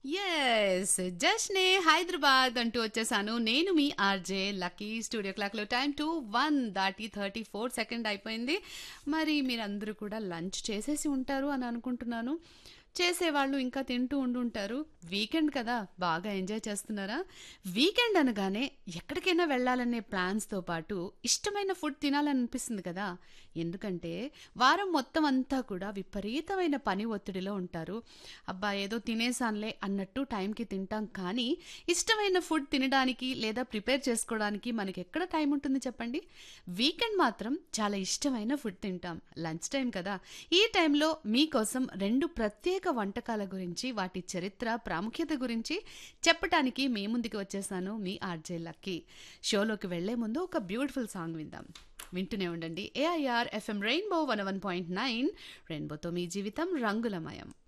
Yes. జస్నే Hyderabad అంటూ వచ్చేసాను. నేను మీ ఆర్‌జే లక్కీ. స్టూడియో క్లాక్‌లో టైం 2:01 దాటి 34 సెకండ్ అయిపోయింది. మరి మీరందరూ కూడా లంచ్ చేసేసి ఉంటారు అని అనుకుంటున్నాను. చేసేవాళ్ళు ఇంకా తింటూ ఉండుంటారు. వీకెండ్ కదా! బాగా ఎంజాయ్ చేస్తున్నారా? వీకెండ్ అనగానే ఎక్కడికైనా వెళ్ళాలనే ప్లాన్స్‌తో పాటు ఇష్టమైన ఫుడ్ తినాలనిపిస్తుంది కదా! ఎందుకంటే వారం మొత్తం అంతా కూడా విపరీతమైన పని ఒత్తిడిలో ఉంటారు. అబ్బా! ఏదో తినేసానులే అన్నట్టు టైంకి తింటాం కానీ ఇష్టమైన ఫుడ్ తినడానికి లేదా ప్రిపేర్ చేసుకోవడానికి మనకెక్కడ టైం ఉంటుంది చెప్పండి? వీకెండ్ మాత్రం చాలా ఇష్టమైన ఫుడ్ తింటాం. లంచ్ టైం కదా! ఈ టైంలో మీకోసం 2 ప్రత్యేక వంటకాల గురించి, వాటి చరిత్ర, ప్రాముఖ్యత గురించి చెప్పటానికి మీ ముందుకు వచ్చేసాను మీ ఆర్‌జే లక్కీ. షోలోకి వెళ్లే ముందు ఒక బ్యూటిఫుల్ సాంగ్ విందాం. వింటూనే ఉండండి. ఏఐఆర్ ఎఫ్ఎం రెయిన్బో 101.9 రెయిన్బోతో మీ జీవితం రంగులమయం.